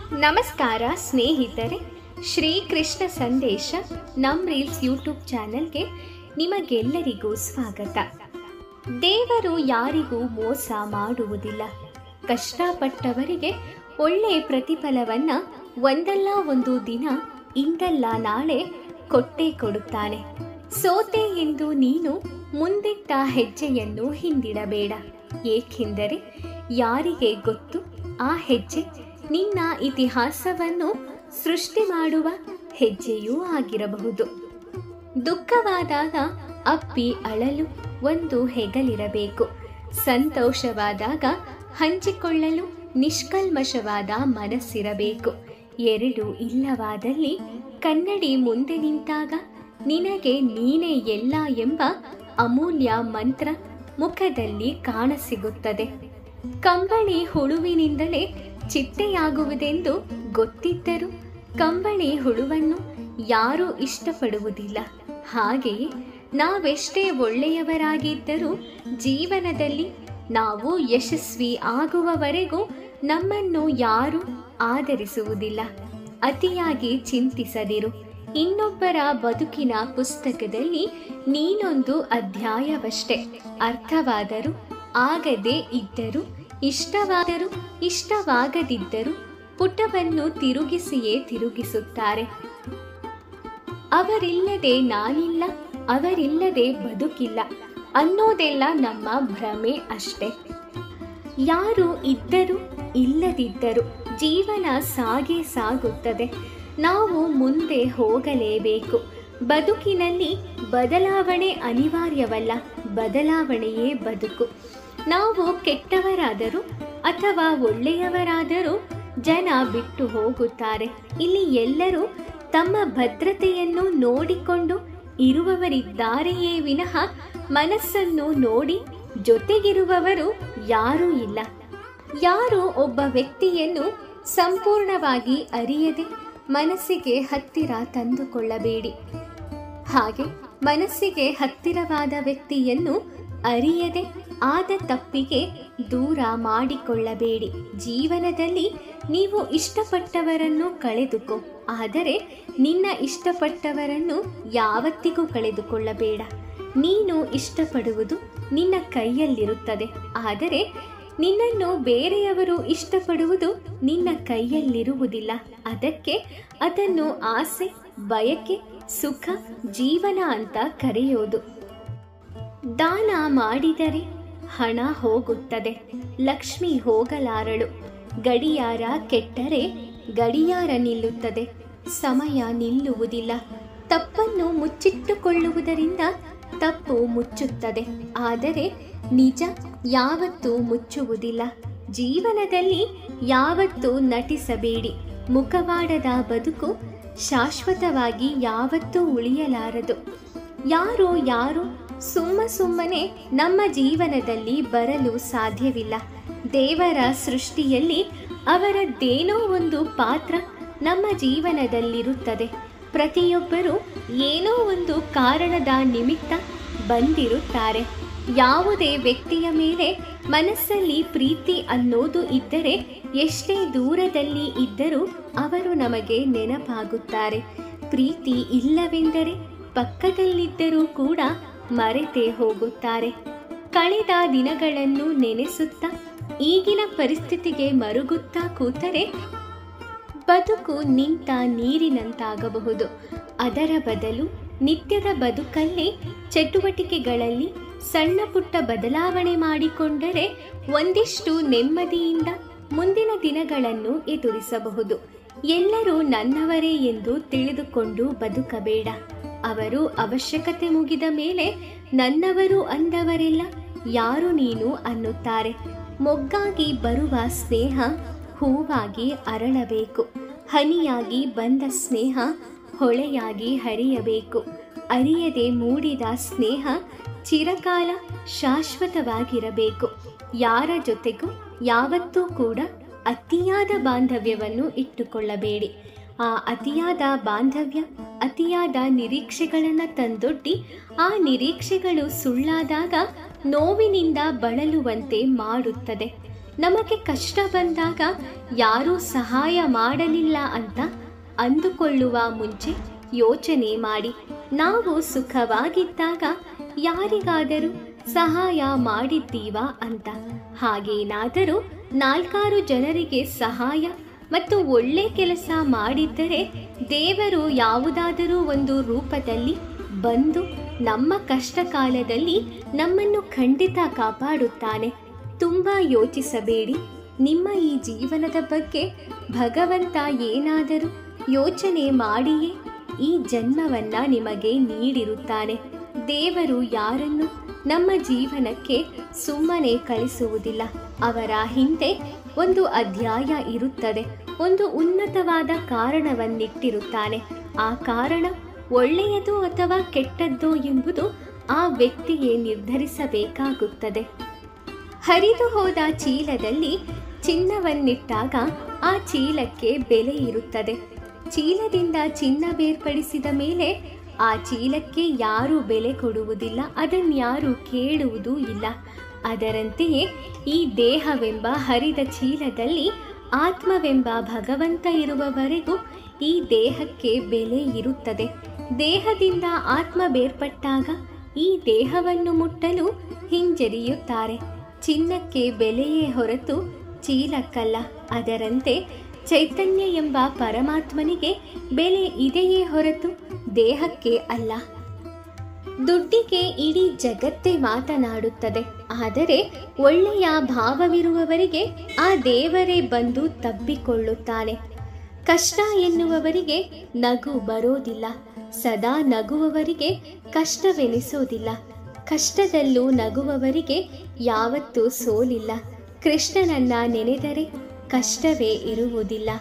ನಮಸ್ಕಾರ ಸ್ನೇಹಿತರೆ ಶ್ರೀಕೃಷ್ಣ ಸಂದೇಶ ನಮ್ ರೀಲ್ಸ್ ಯೂಟ್ಯೂಬ್ ಚಾನೆಲ್ಗೆ ನಿಮಗೆಲ್ಲರಿಗೂ ಸ್ವಾಗತ ದೇವರು ಯಾರಿಗೂ ಮೋಸ ಮಾಡುವುದಿಲ್ಲ ಕಷ್ಟಪಟ್ಟವರಿಗೆ ಒಳ್ಳೆ ಪ್ರತಿಫಲವನ್ನ ಒಂದಲ್ಲ ಒಂದು ದಿನ ಇಂದಲ್ಲ ನಾಳೆ ಕೊಟ್ಟೇ ಕೊಡುತ್ತಾನೆ ಸೋತೆ ಎಂದು ನೀನು ಮುಂದಿಟ್ಟ ಹೆಜ್ಜೆಯನ್ನು ಹಿಂದಿಡಬೇಡ ಏಕೆಂದರೆ ಯಾರಿಗೆ ಗೊತ್ತು ಆ ಹೆಜ್ಜೆ ನಿನ್ನ ಇತಿಹಾಸವನ್ನು ಸೃಷ್ಟಿ ಮಾಡುವ ಹೆಜ್ಜೆಯೂ ಆಗಿರಬಹುದು ದುಃಖವಾದಾಗ ಅಪ್ಪಿ ಅಳಲು ಒಂದು ಹೆಗಲಿರಬೇಕು ಸಂತೋಷವಾದಾಗ ಹಂಚಿಕೊಳ್ಳಲು ನಿಷ್ಕಲ್ಮಶವಾದ ಮನಸ್ಸಿರಬೇಕು ಎರಡು ಇಲ್ಲವಾದಲ್ಲಿ ಕನ್ನಡಿ ಮುಂದೆ ನಿಂತಾಗ ನಿನಗೆ ನೀನೇ ಎಲ್ಲ ಎಂಬ ಅಮೂಲ್ಯ ಮಂತ್ರ ಮುಖದಲ್ಲಿ ಕಾಣಸಿಗುತ್ತದೆ ಕಂಬಳಿ ಹುಳುವಿನಿಂದಲೇ ಚಿಟ್ಟೆಯಾಗುವುದೆಂದು ಗೊತ್ತಿದ್ದರೂ ಕಂಬಳಿ ಹುಳುವನ್ನು ಯಾರೂ ಇಷ್ಟಪಡುವುದಿಲ್ಲ ಹಾಗೆಯೇ ನಾವೆಷ್ಟೇ ಒಳ್ಳೆಯವರಾಗಿದ್ದರೂ ಜೀವನದಲ್ಲಿ ನಾವು ಯಶಸ್ವಿ ಆಗುವವರೆಗೂ ನಮ್ಮನ್ನು ಯಾರೂ ಆದರಿಸುವುದಿಲ್ಲ ಅತಿಯಾಗಿ ಚಿಂತಿಸದಿರು ಇನ್ನೊಬ್ಬರ ಬದುಕಿನ ಪುಸ್ತಕದಲ್ಲಿ ನೀನೊಂದು ಅಧ್ಯಾಯವಷ್ಟೇ ಅರ್ಥವಾದರೂ ಆಗದೇ ಇದ್ದರೂ ಇಷ್ಟವಾದರೂ ಇಷ್ಟವಾಗದಿದ್ದರೂ ಪುಟವನ್ನು ತಿರುಗಿಸಿಯೇ ತಿರುಗಿಸುತ್ತಾರೆ ಅವರಿಲ್ಲದೆ ನಾನಿಲ್ಲ ಅವರಿಲ್ಲದೆ ಬದುಕಿಲ್ಲ ಅನ್ನೋದೆಲ್ಲ ನಮ್ಮ ಭ್ರಮೆ ಅಷ್ಟೆ ಯಾರು ಇದ್ದರೂ ಇಲ್ಲದಿದ್ದರೂ ಜೀವನ ಸಾಗೇ ಸಾಗುತ್ತದೆ ನಾವು ಮುಂದೆ ಹೋಗಲೇಬೇಕು ಬದುಕಿನಲ್ಲಿ ಬದಲಾವಣೆ ಅನಿವಾರ್ಯವಲ್ಲ ಬದಲಾವಣೆಯೇ ಬದುಕು ನಾವು ಕೆಟ್ಟವರಾದರೂ ಅಥವಾ ಒಳ್ಳೆಯವರಾದರೂ ಜನ ಬಿಟ್ಟು ಹೋಗುತ್ತಾರೆ ಇಲ್ಲಿ ಎಲ್ಲರೂ ತಮ್ಮ ಭದ್ರತೆಯನ್ನು ನೋಡಿಕೊಂಡು ಇರುವವರಿದ್ದಾರೆಯೇ ವಿನಃ ಮನಸ್ಸನ್ನು ನೋಡಿ ಜೊತೆಗಿರುವವರು ಯಾರೂ ಇಲ್ಲ ಯಾರು ಒಬ್ಬ ವ್ಯಕ್ತಿಯನ್ನು ಸಂಪೂರ್ಣವಾಗಿ ಅರಿಯದೆ ಮನಸ್ಸಿಗೆ ಹತ್ತಿರ ತಂದುಕೊಳ್ಳಬೇಡಿ ಹಾಗೆ ಮನಸ್ಸಿಗೆ ಹತ್ತಿರವಾದ ವ್ಯಕ್ತಿಯನ್ನು ಅರಿಯದೆ ಆದ ತಪ್ಪಿಗೆ ದೂರ ಮಾಡಿಕೊಳ್ಳಬೇಡಿ ಜೀವನದಲ್ಲಿ ನೀವು ಇಷ್ಟಪಟ್ಟವರನ್ನು ಕಳೆದುಕೋ ಆದರೆ ನಿನ್ನ ಇಷ್ಟಪಟ್ಟವರನ್ನು ಯಾವತ್ತಿಗೂ ಕಳೆದುಕೊಳ್ಳಬೇಡ ನೀನು ಇಷ್ಟಪಡುವುದು ನಿನ್ನ ಕೈಯಲ್ಲಿರುತ್ತದೆ ಆದರೆ ನಿನ್ನನ್ನು ಬೇರೆಯವರು ಇಷ್ಟಪಡುವುದು ನಿನ್ನ ಕೈಯಲ್ಲಿರುವುದಿಲ್ಲ ಅದಕ್ಕೆ ಅದನ್ನು ಆಸೆ ಬಯಕೆ ಸುಖ ಜೀವನ ಅಂತ ಕರೆಯೋದು ದಾನ ಮಾಡಿದರೆ ಹಣ ಹೋಗುತ್ತದೆ ಲಕ್ಷ್ಮಿ ಹೋಗಲಾರಳು ಗಡಿಯಾರ ಕೆಟ್ಟರೆ ಗಡಿಯಾರ ನಿಲ್ಲುತ್ತದೆ ಸಮಯ ನಿಲ್ಲುವುದಿಲ್ಲ ತಪ್ಪನ್ನು ಮುಚ್ಚಿಟ್ಟುಕೊಳ್ಳುವುದರಿಂದ ತಪ್ಪು ಮುಚ್ಚುತ್ತದೆ ಆದರೆ ನಿಜ ಯಾವತ್ತೂ ಮುಚ್ಚುವುದಿಲ್ಲ ಜೀವನದಲ್ಲಿ ಯಾವತ್ತೂ ನಟಿಸಬೇಡಿ ಮುಖವಾಡದ ಬದುಕು ಶಾಶ್ವತವಾಗಿ ಯಾವತ್ತೂ ಉಳಿಯಲಾರದು ಯಾರು ಯಾರು ಸುಮ್ಮ ಸುಮ್ಮನೆ ನಮ್ಮ ಜೀವನದಲ್ಲಿ ಬರಲು ಸಾಧ್ಯವಿಲ್ಲ ದೇವರ ಸೃಷ್ಟಿಯಲ್ಲಿ ಅವರದ್ದೇನೋ ಒಂದು ಪಾತ್ರ ನಮ್ಮ ಜೀವನದಲ್ಲಿರುತ್ತದೆ ಪ್ರತಿಯೊಬ್ಬರೂ ಏನೋ ಒಂದು ಕಾರಣದ ನಿಮಿತ್ತ ಬಂದಿರುತ್ತಾರೆ ಯಾವುದೇ ವ್ಯಕ್ತಿಯ ಮೇಲೆ ಮನಸ್ಸಲ್ಲಿ ಪ್ರೀತಿ ಅನ್ನೋದು ಇದ್ದರೆ ಎಷ್ಟೇ ದೂರದಲ್ಲಿ ಇದ್ದರೂ ಅವರು ನಮಗೆ ನೆನಪಾಗುತ್ತಾರೆ ಪ್ರೀತಿ ಇಲ್ಲವೆಂದರೆ ಪಕ್ಕದಲ್ಲಿದ್ದರೂ ಕೂಡ ಮರೆತೇ ಹೋಗುತ್ತಾರೆ ಕಳೆದ ದಿನಗಳನ್ನು ನೆನೆಸುತ್ತಾ ಈಗಿನ ಪರಿಸ್ಥಿತಿಗೆ ಮರುಗುತ್ತಾ ಕೂತರೆ ಬದುಕು ನಿಂತ ನೀರಿನಂತಾಗಬಹುದು ಅದರ ಬದಲು ನಿತ್ಯದ ಬದುಕಲ್ಲಿ ಚಟುವಟಿಕೆಗಳಲ್ಲಿ ಸಣ್ಣ ಪುಟ್ಟ ಬದಲಾವಣೆ ಮಾಡಿಕೊಂಡರೆ ಒಂದಿಷ್ಟು ನೆಮ್ಮದಿಯಿಂದ ಮುಂದಿನ ದಿನಗಳನ್ನು ಎದುರಿಸಬಹುದು ಎಲ್ಲರೂ ನನ್ನವರೇ ಎಂದು ತಿಳಿದುಕೊಂಡು ಬದುಕಬೇಡ ಅವರು ಅವಶ್ಯಕತೆ ಮುಗಿದ ಮೇಲೆ ನನ್ನವರು ಅಂದವರೆಲ್ಲ ಯಾರು ನೀನು ಅನ್ನುತ್ತಾರೆ ಮೊಗ್ಗಾಗಿ ಬರುವ ಸ್ನೇಹ ಹೂವಾಗಿ ಅರಳಬೇಕು ಹನಿಯಾಗಿ ಬಂದ ಸ್ನೇಹ ಹೊಳೆಯಾಗಿ ಹರಿಯಬೇಕು ಅರಿಯದೆ ಮೂಡಿದ ಸ್ನೇಹ ಚಿರಕಾಲ ಶಾಶ್ವತವಾಗಿರಬೇಕು ಯಾರ ಜೊತೆಗೂ ಯಾವತ್ತೂ ಕೂಡ ಅತಿಯಾದ ಬಾಂಧವ್ಯವನ್ನು ಇಟ್ಟುಕೊಳ್ಳಬೇಡಿ ಆ ಅತಿಯಾದ ಬಾಂಧವ್ಯ ಅತಿಯಾದ ನಿರೀಕ್ಷೆಗಳನ್ನು ತಂದೊಡ್ಡಿ ಆ ನಿರೀಕ್ಷೆಗಳು ಸುಳ್ಳಾದಾಗ ನೋವಿನಿಂದ ಬಳಲುವಂತೆ ಮಾಡುತ್ತದೆ ನಮಗೆ ಕಷ್ಟ ಬಂದಾಗ ಯಾರೂ ಸಹಾಯ ಮಾಡಲಿಲ್ಲ ಅಂತ ಅಂದುಕೊಳ್ಳುವ ಮುಂಚೆ ಯೋಚನೆ ಮಾಡಿ ನಾವು ಸುಖವಾಗಿದ್ದಾಗ ಯಾರಿಗಾದರೂ ಸಹಾಯ ಮಾಡಿದ್ದೀವಾ ಅಂತ ಹಾಗೇನಾದರೂ ನಾಲ್ಕಾರು ಜನರಿಗೆ ಸಹಾಯ ಮತ್ತು ಒಳ್ಳೆ ಕೆಲಸ ಮಾಡಿದ್ದರೆ ದೇವರು ಯಾವುದಾದರೂ ಒಂದು ರೂಪದಲ್ಲಿ ಬಂದು ನಮ್ಮ ಕಷ್ಟ ಕಾಲದಲ್ಲಿ ನಮ್ಮನ್ನು ಖಂಡಿತ ಕಾಪಾಡುತ್ತಾನೆ ತುಂಬ ಯೋಚಿಸಬೇಡಿ ನಿಮ್ಮ ಈ ಜೀವನದ ಬಗ್ಗೆ ಭಗವಂತ ಏನಾದರೂ ಯೋಚನೆ ಮಾಡಿಯೇ ಈ ಜನ್ಮವನ್ನ ನಿಮಗೆ ನೀಡಿರುತ್ತಾನೆ ದೇವರು ಯಾರನ್ನು ನಮ್ಮ ಜೀವನಕ್ಕೆ ಸುಮ್ಮನೆ ಕಳಿಸುವುದಿಲ್ಲ ಅವರ ಹಿಂದೆ ಒಂದು ಅಧ್ಯಾಯ ಇರುತ್ತದೆ ಒಂದು ಉನ್ನತವಾದ ಕಾರಣವನ್ನಿಟ್ಟಿರುತ್ತಾನೆ ಆ ಕಾರಣ ಒಳ್ಳೆಯದು ಅಥವಾ ಕೆಟ್ಟದ್ದು ಎಂಬುದು ಆ ವ್ಯಕ್ತಿಯೇ ನಿರ್ಧರಿಸಬೇಕಾಗುತ್ತದೆ ಹರಿದು ಹೋದ ಚೀಲದಲ್ಲಿ ಚಿನ್ನವನ್ನಿಟ್ಟಾಗ ಆ ಚೀಲಕ್ಕೆ ಬೆಲೆ ಇರುತ್ತದೆ ಚೀಲದಿಂದ ಚಿನ್ನ ಬೇರ್ಪಡಿಸಿದ ಮೇಲೆ ಆ ಚೀಲಕ್ಕೆ ಯಾರೂ ಬೆಲೆ ಕೊಡುವುದಿಲ್ಲ ಅದನ್ಯಾರೂ ಕೇಳುವುದೂ ಇಲ್ಲ ಅದರಂತೆಯೇ ಈ ದೇಹವೆಂಬ ಹರಿದ ಚೀಲದಲ್ಲಿ ಆತ್ಮವೆಂಬ ಭಗವಂತ ಇರುವವರೆಗೂ ಈ ದೇಹಕ್ಕೆ ಬೆಲೆ ಇರುತ್ತದೆ ದೇಹದಿಂದ ಆತ್ಮ ಬೇರ್ಪಟ್ಟಾಗ ಈ ದೇಹವನ್ನು ಮುಟ್ಟಲು ಹಿಂಜರಿಯುತ್ತಾರೆ ಚಿನ್ನಕ್ಕೆ ಬೆಲೆಯೇ ಹೊರತು ಚೀಲಕ್ಕಲ್ಲ ಅದರಂತೆ ಚೈತನ್ಯ ಎಂಬ ಪರಮಾತ್ಮನಿಗೆ ಬೆಲೆ ಇದೆಯೇ ಹೊರತು ದೇಹಕ್ಕೆ ಅಲ್ಲ ದುಡ್ಡಿಗೆ ಇಡೀ ಜಗತ್ತೇ ಮಾತನಾಡುತ್ತದೆ ಆದರೆ ಒಳ್ಳೆಯ ಭಾವವಿರುವವರಿಗೆ ಆ ದೇವರೇ ಬಂದು ತಬ್ಬಿಕೊಳ್ಳುತ್ತಾನೆ ಕಷ್ಟ ಎನ್ನುವವರಿಗೆ ನಗು ಬರೋದಿಲ್ಲ ಸದಾ ನಗುವವರಿಗೆ ಕಷ್ಟವೆನಿಸೋದಿಲ್ಲ ಕಷ್ಟದಲ್ಲೂ ನಗುವವರಿಗೆ ಯಾವತ್ತೂ ಸೋಲಿಲ್ಲ ಕೃಷ್ಣನನ್ನ ನೆನೆದರೆ ಕಷ್ಟವೇ ಇರುವುದಿಲ್ಲ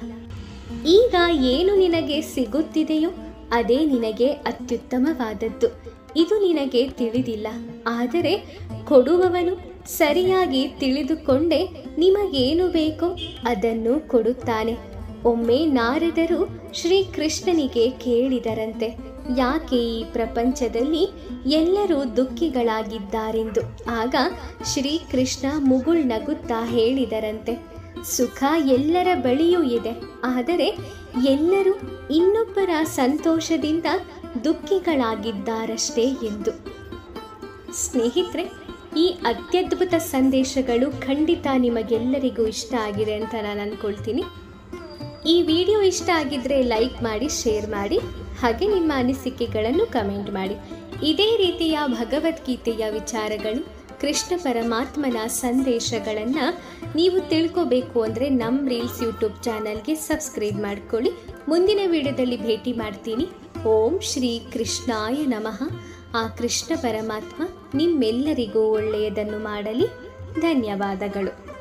ಈಗ ಏನು ನಿನಗೆ ಸಿಗುತ್ತಿದೆಯೋ ಅದೇ ನಿನಗೆ ಅತ್ಯುತ್ತಮವಾದದ್ದು ಇದು ನಿನಗೆ ತಿಳಿದಿಲ್ಲ ಆದರೆ ಕೊಡುವವನು ಸರಿಯಾಗಿ ತಿಳಿದುಕೊಂಡೇ ನಿಮಗೇನು ಬೇಕೋ ಅದನ್ನು ಕೊಡುತ್ತಾನೆ ಒಮ್ಮೆ ನಾರದರು ಶ್ರೀಕೃಷ್ಣನಿಗೆ ಕೇಳಿದರಂತೆ ಯಾಕೆ ಈ ಪ್ರಪಂಚದಲ್ಲಿ ಎಲ್ಲರೂ ದುಃಖಿಗಳಾಗಿದ್ದಾರೆಂದು ಆಗ ಶ್ರೀಕೃಷ್ಣ ಮುಗುಳ್ನಗುತ್ತಾ ಹೇಳಿದರಂತೆ ಸುಖ ಎಲ್ಲರ ಬಳಿಯೂ ಇದೆ ಆದರೆ ಎಲ್ಲರೂ ಇನ್ನೊಬ್ಬರ ಸಂತೋಷದಿಂದ ದುಃಖಿಗಳಾಗಿದ್ದಾರಷ್ಟೇ ಎಂದು ಸ್ನೇಹಿತರೆ ಈ ಅತ್ಯದ್ಭುತ ಸಂದೇಶಗಳು ಖಂಡಿತ ನಿಮಗೆಲ್ಲರಿಗೂ ಇಷ್ಟ ಆಗಿದೆ ಅಂತ ನಾನು ಅಂದ್ಕೊಳ್ತೀನಿ ಈ ವಿಡಿಯೋ ಇಷ್ಟ ಆಗಿದ್ರೆ ಲೈಕ್ ಮಾಡಿ ಶೇರ್ ಮಾಡಿ ಹಾಗೆ ನಿಮ್ಮ ಅನಿಸಿಕೆಗಳನ್ನು ಕಮೆಂಟ್ ಮಾಡಿ ಇದೇ ರೀತಿಯ ಭಗವದ್ಗೀತೆಯ ವಿಚಾರಗಳು ಕೃಷ್ಣ ಪರಮಾತ್ಮನ ಸಂದೇಶಗಳನ್ನು ನೀವು ತಿಳ್ಕೋಬೇಕು ಅಂದರೆ ನಮ್ಮ ರೀಲ್ಸ್ ಯೂಟ್ಯೂಬ್ ಚಾನಲ್ಗೆ ಸಬ್ಸ್ಕ್ರೈಬ್ ಮಾಡ್ಕೊಳ್ಳಿ ಮುಂದಿನ ವಿಡಿಯೋದಲ್ಲಿ ಭೇಟಿ ಮಾಡ್ತೀನಿ ಓಂ ಶ್ರೀ ಕೃಷ್ಣಾಯ ನಮಃ ಆ ಕೃಷ್ಣ ಪರಮಾತ್ಮ ನಿಮ್ಮೆಲ್ಲರಿಗೂ ಒಳ್ಳೆಯದನ್ನು ಮಾಡಲಿ ಧನ್ಯವಾದಗಳು